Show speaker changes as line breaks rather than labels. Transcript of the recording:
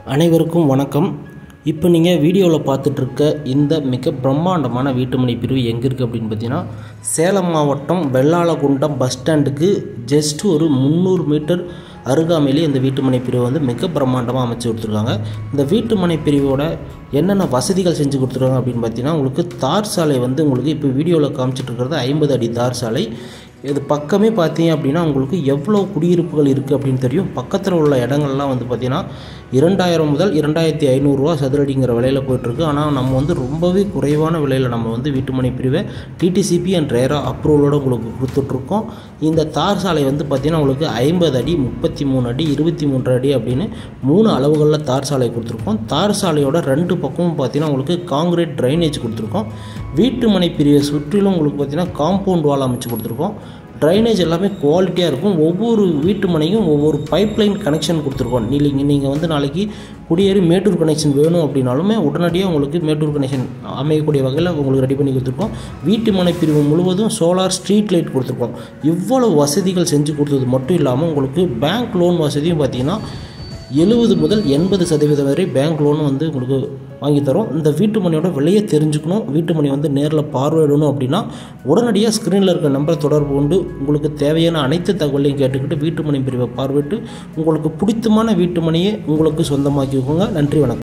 அனைவருக்கும் வணக்கம் இப்போ நீங்கள் வீடியோவில் பார்த்துட்ருக்க இந்த மிக பிரம்மாண்டமான வீட்டுமனை பிரிவு எங்கே இருக்குது அப்படின்னு பார்த்தீங்கன்னா சேலம் மாவட்டம் வெள்ளாளகுண்டம் பஸ் ஸ்டாண்டுக்கு ஜஸ்ட் ஒரு முந்நூறு மீட்டர் அருகாமையிலே இந்த வீட்டுமனை பிரிவை வந்து மிக பிரம்மாண்டமாக அமைச்சு கொடுத்துருக்காங்க இந்த வீட்டுமனை பிரிவோட என்னென்ன வசதிகள் செஞ்சு கொடுத்துருக்காங்க அப்படின்னு பார்த்தீங்கன்னா உங்களுக்கு தார் சாலை வந்து உங்களுக்கு இப்போ வீடியோவில் காமிச்சிட்டு இருக்கிறது ஐம்பது அடி தார் சாலை இது பக்கமே பார்த்தீங்க அப்படின்னா உங்களுக்கு எவ்வளோ குடியிருப்புகள் இருக்குது அப்படின்னு தெரியும் பக்கத்தில் உள்ள இடங்கள்லாம் வந்து பார்த்திங்கன்னா இரண்டாயிரம் முதல் இரண்டாயிரத்தி ஐநூறுரூவா சதுரடிங்கிற விலையில் போயிட்டுருக்கு ஆனால் நம்ம வந்து ரொம்பவே குறைவான விலையில் நம்ம வந்து வீட்டுமனை பிரிவை டிடிசிபி அண்ட் ரேரா அப்ரூவலோடு உங்களுக்கு கொடுத்துட்ருக்கோம் இந்த தார் சாலை வந்து பார்த்திங்கன்னா உங்களுக்கு ஐம்பது அடி முப்பத்தி மூணு அடி இருபத்தி மூன்று அடி அப்படின்னு மூணு அளவுகளில் தார் சாலை கொடுத்துருக்கோம் தார் சாலையோட ரெண்டு பக்கமும் பார்த்திங்கன்னா உங்களுக்கு காங்கிரீட் ட்ரைனேஜ் கொடுத்துருக்கோம் வீட்டு மனை பிரிவை சுற்றிலும் உங்களுக்கு பார்த்திங்கன்னா காம்பவுண்ட் வால் அமைச்சு கொடுத்துருக்கோம் ட்ரைனேஜ் எல்லாமே குவாலிட்டியாக இருக்கும் ஒவ்வொரு வீட்டு மனையும் ஒவ்வொரு பைப்லைன் கனெக்ஷன் கொடுத்துருக்கோம் நீங்கள் நீங்கள் வந்து நாளைக்கு குடியேறி மேட்டூர் கனெக்ஷன் வேணும் அப்படின்னாலுமே உடனடியாக உங்களுக்கு மேட்டூர் கனெக்ஷன் அமையக்கூடிய வகையில் உங்களுக்கு ரெடி பண்ணி கொடுத்துருக்கோம் வீட்டு மனை பிரிவு முழுவதும் சோலார் ஸ்ட்ரீட் லைட் கொடுத்துருக்கோம் இவ்வளவு வசதிகள் செஞ்சு கொடுத்தது மட்டும் இல்லாமல் உங்களுக்கு பேங்க் லோன் வசதியும் பார்த்தீங்கன்னா எழுபது முதல் எண்பது சதவீதம் வரை பேங்க் லோன் வந்து உங்களுக்கு வாங்கி தரோம் இந்த வீட்டு மனையோட விலையை தெரிஞ்சுக்கணும் வீட்டு மனை வந்து நேரில் பார்வையிடணும் அப்படின்னா உடனடியாக ஸ்க்ரீனில் இருக்க நம்பரை தொடர்பு கொண்டு உங்களுக்கு தேவையான அனைத்து தகவலையும் கேட்டுக்கிட்டு வீட்டு மனை பிரிவை பார்வையிட்டு உங்களுக்கு பிடித்தமான வீட்டு மனையை உங்களுக்கு சொந்தமாக்கிக்கோங்க நன்றி வணக்கம்